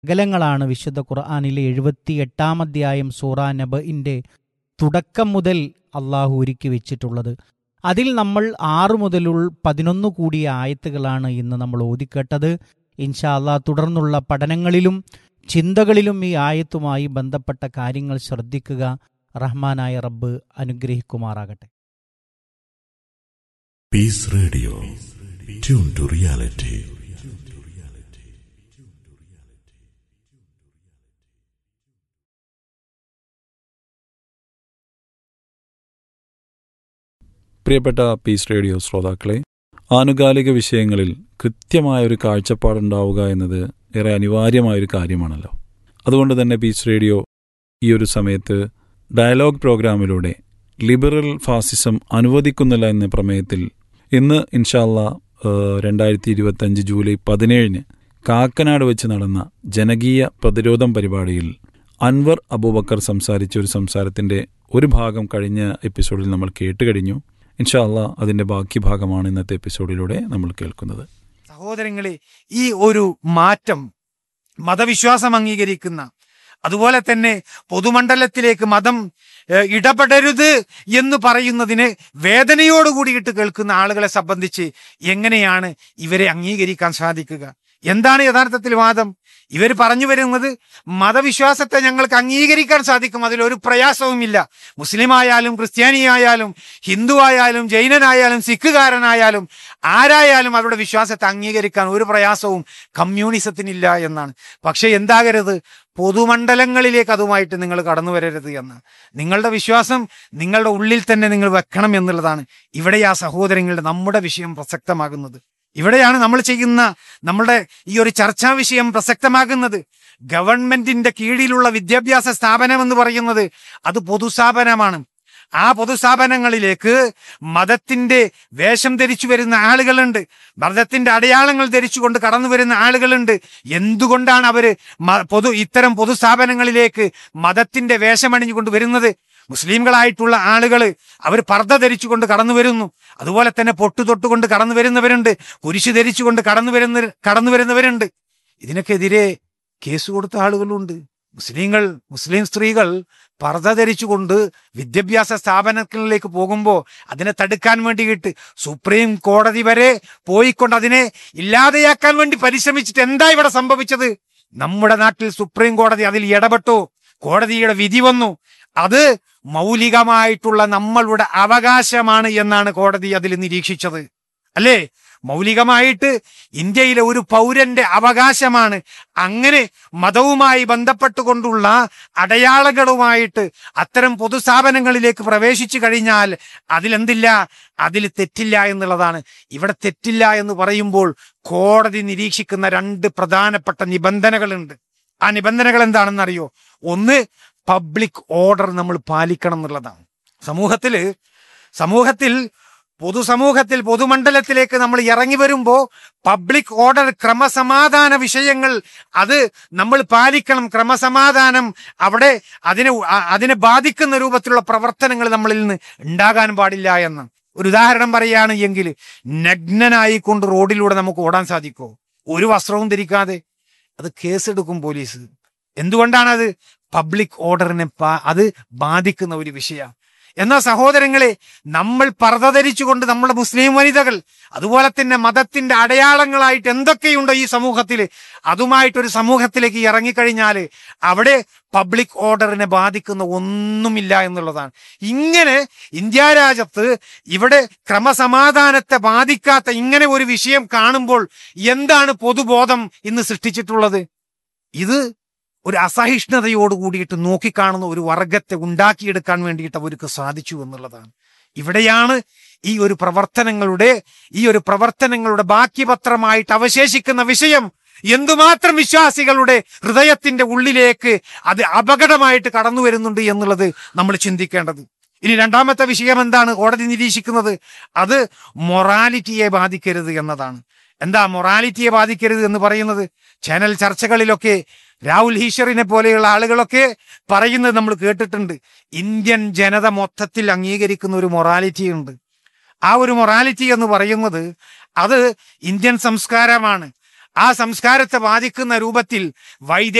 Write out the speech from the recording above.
അകലങ്ങളാണ് വിശുദ്ധ ഖുർആാനിലെ എഴുപത്തി എട്ടാം അധ്യായം സൂറ നബഇൻ്റെ തുടക്കം മുതൽ അള്ളാഹു ഒരുക്കി വെച്ചിട്ടുള്ളത് അതിൽ നമ്മൾ ആറു മുതലുള്ള പതിനൊന്ന് കൂടിയ ആയത്തുകളാണ് ഇന്ന് നമ്മൾ ഓതിക്കേട്ടത് ഇൻഷാ അള്ളാ തുടർന്നുള്ള പഠനങ്ങളിലും ചിന്തകളിലും ഈ ആയത്തുമായി ബന്ധപ്പെട്ട കാര്യങ്ങൾ ശ്രദ്ധിക്കുക റഹ്മാനായ റബ്ബ് അനുഗ്രഹിക്കുമാറാകട്ടെ Peace Radio. Tune to reality. പ്രിയപ്പെട്ട പീസ് റേഡിയോ ശ്രോതാക്കളെ ആനുകാലിക വിഷയങ്ങളിൽ കൃത്യമായ ഒരു കാഴ്ചപ്പാടുണ്ടാവുക എന്നത് ഏറെ അനിവാര്യമായൊരു കാര്യമാണല്ലോ അതുകൊണ്ട് തന്നെ പീസ് റേഡിയോ ഈ ഒരു സമയത്ത് ഡയലോഗ് പ്രോഗ്രാമിലൂടെ ലിബറൽ ഫാസിസം അനുവദിക്കുന്നില്ല എന്ന പ്രമേയത്തിൽ ഇന്ന് ഇൻഷാല്ല രണ്ടായിരത്തി ഇരുപത്തഞ്ച് ജൂലൈ പതിനേഴിന് കാക്കനാട് വെച്ച് നടന്ന ജനകീയ പ്രതിരോധം പരിപാടിയിൽ അൻവർ അബൂബക്കർ സംസാരിച്ച ഒരു സംസാരത്തിന്റെ ഒരു ഭാഗം കഴിഞ്ഞ എപ്പിസോഡിൽ നമ്മൾ കേട്ടുകഴിഞ്ഞു ഇൻഷാല്ല അതിന്റെ ബാക്കി ഭാഗമാണ് ഇന്നത്തെ എപ്പിസോഡിലൂടെ നമ്മൾ കേൾക്കുന്നത് സഹോദരങ്ങളെ ഈ ഒരു മാറ്റം മതവിശ്വാസം അംഗീകരിക്കുന്ന അതുപോലെ തന്നെ പൊതുമണ്ഡലത്തിലേക്ക് മതം ഏഹ്, ഇടപെടരുത് എന്ന് പറയുന്നതിന് വേദനയോടുകൂടിയിട്ട് കേൾക്കുന്ന ആളുകളെ സംബന്ധിച്ച് എങ്ങനെയാണ് ഇവരെ അംഗീകരിക്കാൻ സാധിക്കുക എന്താണ് യഥാർത്ഥത്തിൽ വാദം ഇവർ പറഞ്ഞു വരുന്നത് മതവിശ്വാസത്തെ ഞങ്ങൾക്ക് അംഗീകരിക്കാൻ സാധിക്കും അതിലൊരു പ്രയാസവുമില്ല മുസ്ലിം ആയാലും ക്രിസ്ത്യാനിയായാലും ഹിന്ദു ആയാലും ജൈനനായാലും സിഖുകാരനായാലും ആരായാലും അവരുടെ വിശ്വാസത്തെ അംഗീകരിക്കാൻ ഒരു പ്രയാസവും കമ്മ്യൂണിസത്തിനില്ല എന്നാണ് പക്ഷെ എന്താകരുത് പൊതുമണ്ഡലങ്ങളിലേക്ക് അതുമായിട്ട് നിങ്ങൾ കടന്നു വരരുത് എന്ന് നിങ്ങളുടെ വിശ്വാസം നിങ്ങളുടെ ഉള്ളിൽ തന്നെ നിങ്ങൾ വെക്കണം എന്നുള്ളതാണ് ഇവിടെ ആ സഹോദരങ്ങളുടെ നമ്മുടെ വിഷയം പ്രസക്തമാകുന്നത് ഇവിടെയാണ് നമ്മൾ ചെയ്യുന്ന നമ്മളുടെ ഈ ഒരു ചർച്ചാ വിഷയം പ്രസക്തമാകുന്നത് ഗവൺമെന്റിന്റെ കീഴിലുള്ള വിദ്യാഭ്യാസ സ്ഥാപനം എന്ന് പറയുന്നത് അത് പൊതുസ്ഥാപനമാണ് ആ പൊതുസ്ഥാപനങ്ങളിലേക്ക് മതത്തിന്റെ വേഷം ധരിച്ചു വരുന്ന ആളുകളുണ്ട് മതത്തിന്റെ അടയാളങ്ങൾ ധരിച്ചുകൊണ്ട് കടന്നു വരുന്ന ആളുകളുണ്ട് എന്തുകൊണ്ടാണ് അവര് മ- പൊതു ഇത്തരം പൊതുസ്ഥാപനങ്ങളിലേക്ക് മതത്തിന്റെ വേഷമണിഞ്ഞുകൊണ്ട് വരുന്നത് മുസ്ലിംകളായിട്ടുള്ള ആളുകൾ അവർ പർദ്ദ ധരിച്ചുകൊണ്ട് കടന്നു വരുന്നു അതുപോലെ തന്നെ പൊട്ടു തൊട്ടുകൊണ്ട് കടന്നു വരുന്നവരുണ്ട് കുരിശ് ധരിച്ചുകൊണ്ട് കടന്നു വരുന്ന കടന്നു വരുന്നവരുണ്ട് ഇതിനൊക്കെതിരെ കേസ് കൊടുത്ത ആളുകളുണ്ട് മുസ്ലിങ്ങൾ മുസ്ലിം സ്ത്രീകൾ പർദ്ദ ധരിച്ചുകൊണ്ട് വിദ്യാഭ്യാസ സ്ഥാപനങ്ങളിലേക്ക് പോകുമ്പോൾ അതിനെ തടുക്കാൻ വേണ്ടിയിട്ട് സുപ്രീം കോടതി വരെ പോയിക്കൊണ്ട് അതിനെ ഇല്ലാതെയാക്കാൻ വേണ്ടി പരിശ്രമിച്ചിട്ട് എന്താ ഇവിടെ സംഭവിച്ചത് നമ്മുടെ നാട്ടിൽ സുപ്രീം കോടതി അതിൽ ഇടപെട്ടു കോടതിയുടെ വിധി വന്നു അത് മൗലികമായിട്ടുള്ള നമ്മളുടെ അവകാശമാണ് എന്നാണ് കോടതി അതിൽ നിരീക്ഷിച്ചത് അല്ലേ മൗലികമായിട്ട് ഇന്ത്യയിലെ ഒരു പൗരന്റെ അവകാശമാണ് അങ്ങനെ മതവുമായി ബന്ധപ്പെട്ടുകൊണ്ടുള്ള അടയാളങ്ങളുമായിട്ട് അത്തരം പൊതുസ്ഥാപനങ്ങളിലേക്ക് പ്രവേശിച്ചു കഴിഞ്ഞാൽ അതിലെന്തില്ല അതിൽ തെറ്റില്ല എന്നുള്ളതാണ് ഇവിടെ തെറ്റില്ല എന്ന് പറയുമ്പോൾ കോടതി നിരീക്ഷിക്കുന്ന രണ്ട് പ്രധാനപ്പെട്ട നിബന്ധനകളുണ്ട് ആ നിബന്ധനകൾ എന്താണെന്നറിയോ ഒന്ന് പബ്ലിക് ഓർഡർ നമ്മൾ പാലിക്കണം എന്നുള്ളതാണ് സമൂഹത്തില് സമൂഹത്തിൽ പൊതുസമൂഹത്തിൽ പൊതുമണ്ഡലത്തിലേക്ക് നമ്മൾ ഇറങ്ങി വരുമ്പോൾ പബ്ലിക് ഓർഡർ ക്രമസമാധാന വിഷയങ്ങൾ അത് നമ്മൾ പാലിക്കണം ക്രമസമാധാനം അവിടെ അതിനെ അ- അതിനെ ബാധിക്കുന്ന രൂപത്തിലുള്ള പ്രവർത്തനങ്ങൾ നമ്മളിൽ നിന്ന് ഉണ്ടാകാൻ പാടില്ല എന്ന് ഒരു ഉദാഹരണം പറയുകയാണ് എങ്കിൽ നഗ്നനായിക്കൊണ്ട് റോഡിലൂടെ നമുക്ക് ഓടാൻ സാധിക്കോ ഒരു വസ്ത്രവും ധരിക്കാതെ അത് കേസെടുക്കും പോലീസ് എന്തുകൊണ്ടാണത് പബ്ലിക് ഓർഡറിനെ പാ- അത് ബാധിക്കുന്ന ഒരു വിഷയമാണ് എന്നാൽ സഹോദരങ്ങളെ നമ്മൾ പർദ്ദ ധരിച്ചുകൊണ്ട് നമ്മുടെ മുസ്ലിം വനിതകൾ അതുപോലെ തന്നെ മതത്തിന്റെ അടയാളങ്ങളായിട്ട് എന്തൊക്കെയുണ്ടോ ഈ സമൂഹത്തിൽ അതുമായിട്ടൊരു സമൂഹത്തിലേക്ക് ഇറങ്ങിക്കഴിഞ്ഞാൽ അവിടെ പബ്ലിക് ഓർഡറിനെ ബാധിക്കുന്ന ഒന്നുമില്ല എന്നുള്ളതാണ് ഇങ്ങനെ ഇന്ത്യ രാജ്യത്ത് ഇവിടെ ക്രമസമാധാനത്തെ ബാധിക്കാത്ത ഇങ്ങനെ ഒരു വിഷയം കാണുമ്പോൾ എന്താണ് പൊതുബോധം ഇന്ന് സൃഷ്ടിച്ചിട്ടുള്ളത് ഇത് ഒരു അസഹിഷ്ണുതയോട് കൂടിയിട്ട് നോക്കിക്കാണുന്ന ഒരു വർഗത്തെ ഉണ്ടാക്കിയെടുക്കാൻ വേണ്ടിയിട്ട് അവർക്ക് സാധിച്ചു എന്നുള്ളതാണ് ഇവിടെയാണ് ഈ ഒരു പ്രവർത്തനങ്ങളുടെ ഈ ഒരു പ്രവർത്തനങ്ങളുടെ ബാക്കി പത്രമായിട്ട് അവശേഷിക്കുന്ന വിഷയം എന്തുമാത്രം വിശ്വാസികളുടെ ഹൃദയത്തിന്റെ ഉള്ളിലേക്ക് അത് അപകടമായിട്ട് കടന്നു വരുന്നുണ്ട് എന്നുള്ളത് നമ്മൾ ചിന്തിക്കേണ്ടത് ഇനി രണ്ടാമത്തെ വിഷയം എന്താണ് കോടതി നിരീക്ഷിക്കുന്നത് അത് മൊറാലിറ്റിയെ ബാധിക്കരുത് എന്നതാണ് എന്താ മൊറാലിറ്റിയെ ബാധിക്കരുത് എന്ന് പറയുന്നത് ചാനൽ ചർച്ചകളിലൊക്കെ രാഹുൽ ഈശ്വറിനെ പോലെയുള്ള ആളുകളൊക്കെ പറയുന്നത് നമ്മൾ കേട്ടിട്ടുണ്ട് ഇന്ത്യൻ ജനത മൊത്തത്തിൽ അംഗീകരിക്കുന്ന ഒരു മൊറാലിറ്റി ഉണ്ട് ആ ഒരു മൊറാലിറ്റി എന്ന് പറയുന്നത് അത് ഇന്ത്യൻ സംസ്കാരമാണ് ആ സംസ്കാരത്തെ ബാധിക്കുന്ന രൂപത്തിൽ വൈദേ